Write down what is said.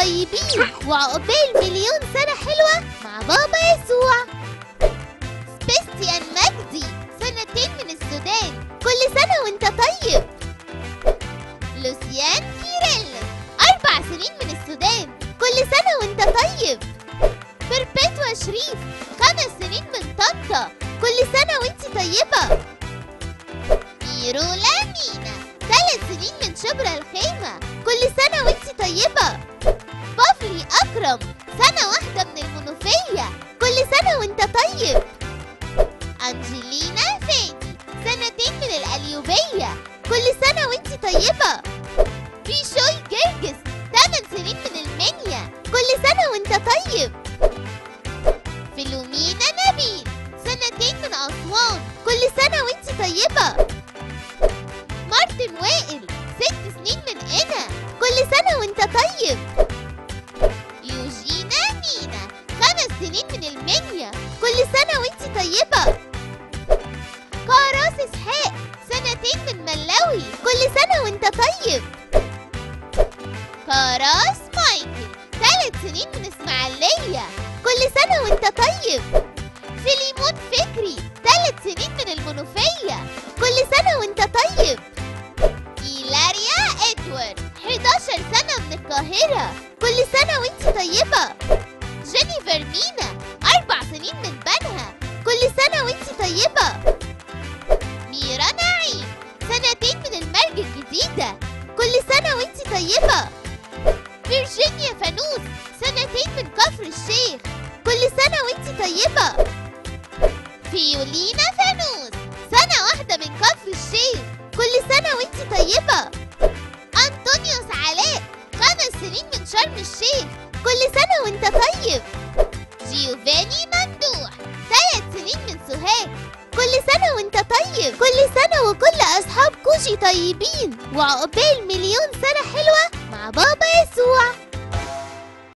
طيبين وعقبال مليون سنة حلوة مع بابا يسوع سبيستيان مجدي سنتين من السودان كل سنة وانت طيب لوسيان كيريل أربع سنين من السودان كل سنة وانت طيب بيربيتوا شريف خمس سنين من طنطا كل سنة وانت طيبة ميرولا مينا ثلاث سنين من شبرا الخيمة كل سنة وانت طيبة بافلي أكرم سنة واحدة من المنوفية كل سنة وانت طيب أنجلينا فادي سنتين من القليوبية كل سنة وانت طيبة بيشوي جرجس 8 سنين من المنيا كل سنة وانت طيب فيلومينا نبيل سنتين من أسوان كل سنة وانت طيبة مارتن وائل ست سنين من قنا كل سنة وانت طيب يوجينا مينا خمس سنين من المنيا كل سنة وانت طيبة كاراس اسحاق سنتين من ملاوي كل سنة وانت طيب كاراس مايكل ثلاث سنين من اسماعيلية كل سنة وانت طيب فيليمون فكري ثلاث سنين من المنوفية كل سنة وانت طيب إيلاريا إدوارد 11 سنة من القاهرة كل سنة وانت طيبة جينيفر مينا أربع سنين من بنها كل سنة وانت طيبة ميرا نعيم سنتين من المرج الجديدة كل سنة وانت طيبة فيرجينيا فانوس سنتين من كفر الشيخ كل سنة وانت طيبة فيولينا فانوس سنة واحدة من كفر الشيخ كل سنة وانت طيبة أنطونيوس علاء خمس سنين من شرم الشيخ كل سنة وانت طيب جيوفاني ممدوح ثلاث سنين من سوهاج كل سنة وانت طيب كل سنة وكل أصحاب كوشي طيبين وعقبال مليون سنة حلوة مع بابا يسوع